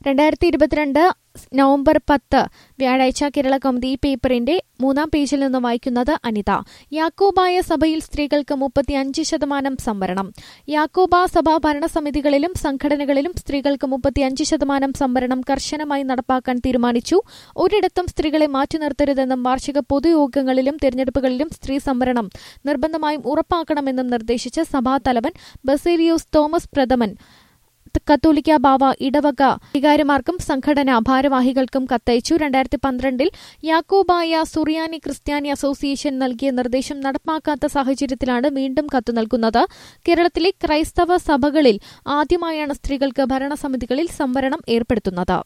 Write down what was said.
രണ്ടായിരത്തി ഇരുപത്തിരണ്ട് നവംബർ പത്ത് വ്യാഴാഴ്ച കേരള കൗമുദി പേപ്പറിന്റെ മൂന്നാം പേജിൽ നിന്ന് വായിക്കുന്നത് അനിത യാക്കോബായ സഭയിൽ സ്ത്രീകൾക്ക് മുപ്പത്തിയഞ്ച് ശതമാനം സംവരണം യാക്കോബ സഭാ ഭരണസമിതികളിലും സംഘടനകളിലും സ്ത്രീകൾക്ക് മുപ്പത്തിയഞ്ച് ശതമാനം സംവരണം കർശനമായി നടപ്പാക്കാൻ തീരുമാനിച്ചു ഒരിടത്തും സ്ത്രീകളെ മാറ്റി നിർത്തരുതെന്നും വാർഷിക പൊതുയോഗങ്ങളിലും തെരഞ്ഞെടുപ്പുകളിലും സ്ത്രീ സംവരണം നിർബന്ധമായും ഉറപ്പാക്കണമെന്നും നിർദ്ദേശിച്ച് സഭാതലവൻ ബസേലിയോസ് തോമസ് പ്രഥമൻ കത്തോലിക്ക ബാവ ഇടവക വികാരിമാർക്കും സംഘടനാ ഭാരവാഹികൾക്കും കത്തയച്ചു രണ്ടായിരത്തി പന്ത്രണ്ടിൽ യാക്കോബായ സുറിയാനി ക്രിസ്ത്യാനി അസോസിയേഷൻ നൽകിയ നിർദ്ദേശം നടപ്പാക്കാത്ത സാഹചര്യത്തിലാണ് വീണ്ടും കത്ത് നൽകുന്നത് കേരളത്തിലെ ക്രൈസ്തവ സഭകളിൽ ആദ്യമായാണ് സ്ത്രീകൾക്ക് ഭരണസമിതികളിൽ സംവരണം ഏർപ്പെടുത്തുന്നത്